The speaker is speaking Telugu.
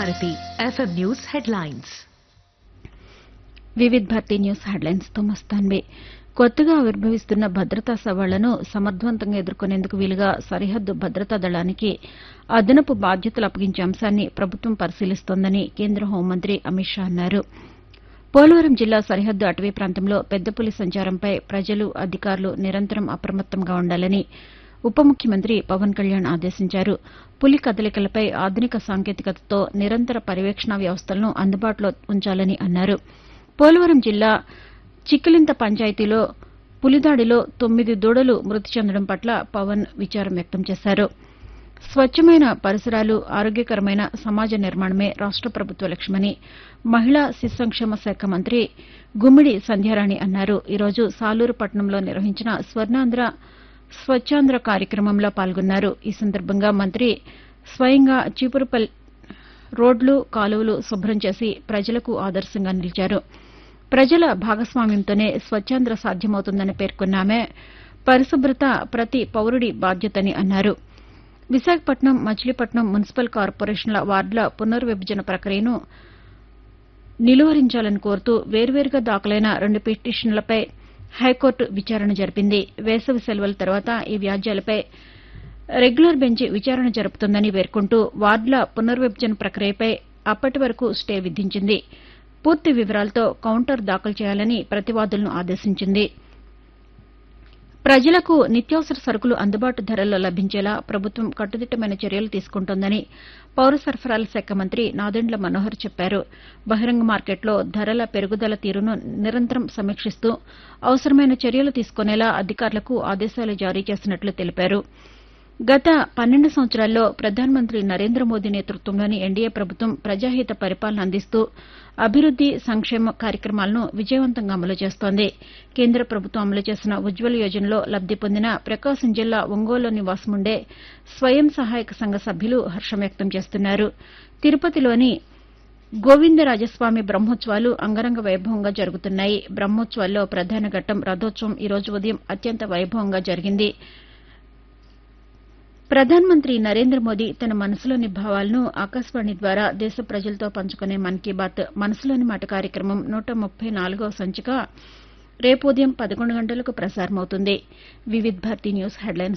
Bharati FM news headlines Vividh Bharati news headlines తో మస్తాన్వి కొత్తగా ఆవిర్భవిస్తున్న భద్రతా సవాళ్లను సమర్థవంతంగా ఎదుర్కొనేందుకు వీలుగా సరిహద్దు భద్రతా దళానికి అదనపు బాధ్యతలు అప్పగించే అంశాన్ని ప్రభుత్వం పరిశీలిస్తోందని కేంద్ర హోంమంత్రి అమిత్ షా అన్నారు పోలవరం జిల్లా సరిహద్దు అటవీ ప్రాంతంలో పెద్దపులి సంచారంపై ప్రజలు అధికారులు నిరంతరం అప్రమత్తంగా ఉండాలని ఉప ముఖ్యమంత్రి పవన్ కళ్యాణ్ ఆదేశించారు పులి కదలికలపై ఆధునిక సాంకేతికతతో నిరంతర పర్యవేక్షణ వ్యవస్థలను అందుబాటులో ఉంచాలని అన్నారు పోలవరం జిల్లా చిక్కలింత పంచాయతీలో పులిదాడిలో తొమ్మిది దూడలు మృతి చెందడం పట్ల పవన్ విచారం వ్యక్తం చేశారు స్వచ్ఛమైన పరిసరాలు ఆరోగ్యకరమైన సమాజ నిర్మాణమే రాష్ట ప్రభుత్వ లక్ష్యమని మహిళా శిశు సంక్షేమ శాఖ మంత్రి గుమ్మిడి సంధ్యారాణి అన్నారు ఈరోజు సాలూరు పట్టణంలో నిర్వహించిన స్వర్ణాంధ్ర స్వచ్ఛాంధ్ర కార్యక్రమంలో పాల్గొన్నారు ఈ సందర్భంగా మంత్రి స్వయంగా చీపురుపల్లి రోడ్లు కాలువలు శుభ్రం చేసి ప్రజలకు ఆదర్శంగా నిలిచారు ప్రజల భాగస్వామ్యంతోనే స్వచ్ఛాంధ్ర సాధ్యమవుతుందని పేర్కొన్న ఆమె పరిశుభ్రత ప్రతి పౌరుడి బాధ్యతని అన్నారు విశాఖపట్నం మచిలీపట్నం మున్సిపల్ కార్పొరేషన్ల వార్డుల పునర్విభజన ప్రక్రియను నిలువరించాలని కోరుతూ వేర్వేరుగా దాఖలైన రెండు పిటిషన్లపై హైకోర్టు విచారణ జరిపింది వేసవి సెలవుల తర్వాత ఈ వ్యాజ్యాలపై రెగ్యులర్ బెంచ్ విచారణ జరుపుతుందని పేర్కొంటూ వార్డుల పునర్విభజన ప్రక్రియపై అప్పటి వరకు స్టే విధించింది పూర్తి వివరాలతో కౌంటర్ దాఖలు చేయాలని ప్రతివాదులను ఆదేశించింది ప్రజలకు నిత్యావసర సరుకులు అందుబాటు ధరల్లో లభించేలా ప్రభుత్వం కట్టుదిట్టమైన చర్యలు తీసుకుంటోందని పౌర సరఫరాల శాఖ మంత్రి నాదెండ్ల మనోహర్ చెప్పారు బహిరంగ మార్కెట్లో ధరల పెరుగుదల తీరును నిరంతరం సమీక్షిస్తూ అవసరమైన చర్యలు తీసుకునేలా అధికారులకు ఆదేశాలు జారీ చేసినట్లు తెలిపారు గత పన్నెండు సంవత్సరాల్లో ప్రధానమంత్రి నరేంద్ర మోదీ నేతృత్వంలోని ఎన్డీఏ ప్రభుత్వం ప్రజాహిత పరిపాలన అందిస్తూ అభివృద్ది సంక్షేమ కార్యక్రమాలను విజయవంతంగా అమలు చేస్తోంది కేంద్ర ప్రభుత్వం అమలు చేసిన ఉజ్వల్ యోజనలో లబ్ది పొందిన ప్రకాశం జిల్లా ఒంగోలులో నివాసముండే స్వయం సహాయక సంఘ సభ్యులు హర్షం వ్యక్తం చేస్తున్నారు తిరుపతిలోని గోవిందరాజస్వామి బ్రహ్మోత్సవాలు అంగరంగ వైభవంగా జరుగుతున్నాయి బ్రహ్మోత్సవాల్లో ప్రధాన ఘట్టం రథోత్సవం ఈ రోజు ఉదయం అత్యంత వైభవంగా జరిగింది ప్రధానమంత్రి నరేంద్ర మోదీ తన మనసులోని భావాలను ఆకాశవాణి ద్వారా దేశ ప్రజలతో పంచుకునే మన్ కీ బాత్ మనసులోని మాట కార్యక్రమం నూట ముప్పై నాలుగవ సంచిక రేపు ఉదయం పదకొండు గంటలకు ప్రసారమవుతుంది వివిధ్ భారతి న్యూస్ హెడ్లైన్స్